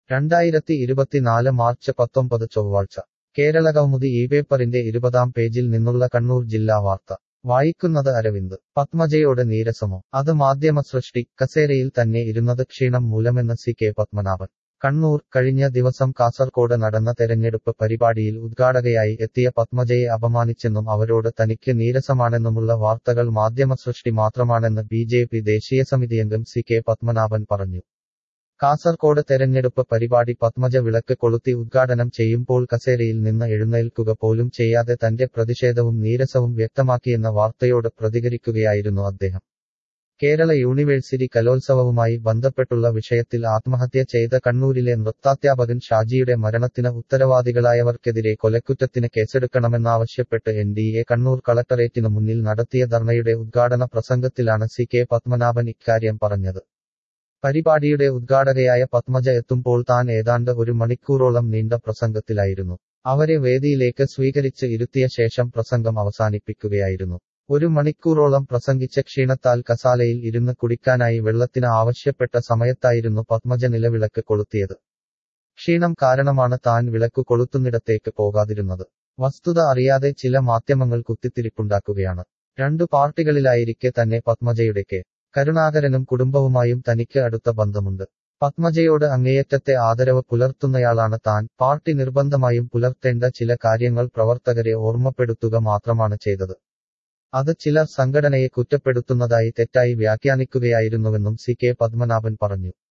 രണ്ടായിരത്തി ഇരുപത്തിനാല് മാർച്ച് പത്തൊമ്പത് ചൊവ്വാഴ്ച കേരളകൗമുദി ഈ പേപ്പറിന്റെ ഇരുപതാം പേജിൽ നിന്നുള്ള കണ്ണൂർ ജില്ലാ വാർത്ത വായിക്കുന്നത് അരവിന്ദ് പത്മജയോട് നീരസമോ അത് മാധ്യമ സൃഷ്ടി കസേരയിൽ തന്നെ ഇരുന്നത് ക്ഷീണം മൂലമെന്ന് സി കെ പത്മനാഭൻ കണ്ണൂർ കഴിഞ്ഞ ദിവസം കാസർകോട് നടന്ന തെരഞ്ഞെടുപ്പ് പരിപാടിയിൽ ഉദ്ഘാടകയായി എത്തിയ പത്മജയെ അപമാനിച്ചെന്നും അവരോട് തനിക്ക് നീരസമാണെന്നുമുള്ള വാർത്തകൾ മാധ്യമ സൃഷ്ടി മാത്രമാണെന്ന് ബി ജെ പി ദേശീയ സമിതിയംഗം സി കെ പത്മനാഭൻ പറഞ്ഞു കാസർകോട് തെരഞ്ഞെടുപ്പ് പരിപാടി പത്മജ വിളക്ക് കൊളുത്തി ഉദ്ഘാടനം ചെയ്യുമ്പോൾ കസേരയിൽ നിന്ന് എഴുന്നേൽക്കുക പോലും ചെയ്യാതെ തന്റെ പ്രതിഷേധവും നീരസവും വ്യക്തമാക്കിയെന്ന വാർത്തയോട് പ്രതികരിക്കുകയായിരുന്നു അദ്ദേഹം കേരള യൂണിവേഴ്സിറ്റി കലോത്സവവുമായി ബന്ധപ്പെട്ടുള്ള വിഷയത്തിൽ ആത്മഹത്യ ചെയ്ത കണ്ണൂരിലെ നൃത്താധ്യാപകൻ ഷാജിയുടെ മരണത്തിന് ഉത്തരവാദികളായവർക്കെതിരെ കൊലക്കുറ്റത്തിന് കേസെടുക്കണമെന്നാവശ്യപ്പെട്ട് എൻ ഡി എ കണ്ണൂർ കളക്ടറേറ്റിനു മുന്നിൽ നടത്തിയ ധർണയുടെ ഉദ്ഘാടന പ്രസംഗത്തിലാണ് സി കെ പത്മനാഭൻ ഇക്കാര്യം പറഞ്ഞത് പരിപാടിയുടെ ഉദ്ഘാടകയായ പത്മജ എത്തുമ്പോൾ താൻ ഏതാണ്ട് ഒരു മണിക്കൂറോളം നീണ്ട പ്രസംഗത്തിലായിരുന്നു അവരെ വേദിയിലേക്ക് സ്വീകരിച്ച് ഇരുത്തിയ ശേഷം പ്രസംഗം അവസാനിപ്പിക്കുകയായിരുന്നു ഒരു മണിക്കൂറോളം പ്രസംഗിച്ച ക്ഷീണത്താൽ കസാലയിൽ ഇരുന്ന് കുടിക്കാനായി വെള്ളത്തിന് ആവശ്യപ്പെട്ട സമയത്തായിരുന്നു പത്മജ നിലവിളക്ക് കൊളുത്തിയത് ക്ഷീണം കാരണമാണ് താൻ വിളക്ക് കൊളുത്തുന്നിടത്തേക്ക് പോകാതിരുന്നത് വസ്തുത അറിയാതെ ചില മാധ്യമങ്ങൾ കുത്തിത്തിരിപ്പുണ്ടാക്കുകയാണ് രണ്ടു പാർട്ടികളിലായിരിക്കെ തന്നെ പത്മജയുടെ കെ കരുണാകരനും കുടുംബവുമായും തനിക്ക് അടുത്ത ബന്ധമുണ്ട് പത്മജയോട് അങ്ങേയറ്റത്തെ ആദരവ് പുലർത്തുന്നയാളാണ് താൻ പാർട്ടി നിർബന്ധമായും പുലർത്തേണ്ട ചില കാര്യങ്ങൾ പ്രവർത്തകരെ ഓർമ്മപ്പെടുത്തുക മാത്രമാണ് ചെയ്തത് അത് ചിലർ സംഘടനയെ കുറ്റപ്പെടുത്തുന്നതായി തെറ്റായി വ്യാഖ്യാനിക്കുകയായിരുന്നുവെന്നും സി കെ പത്മനാഭൻ പറഞ്ഞു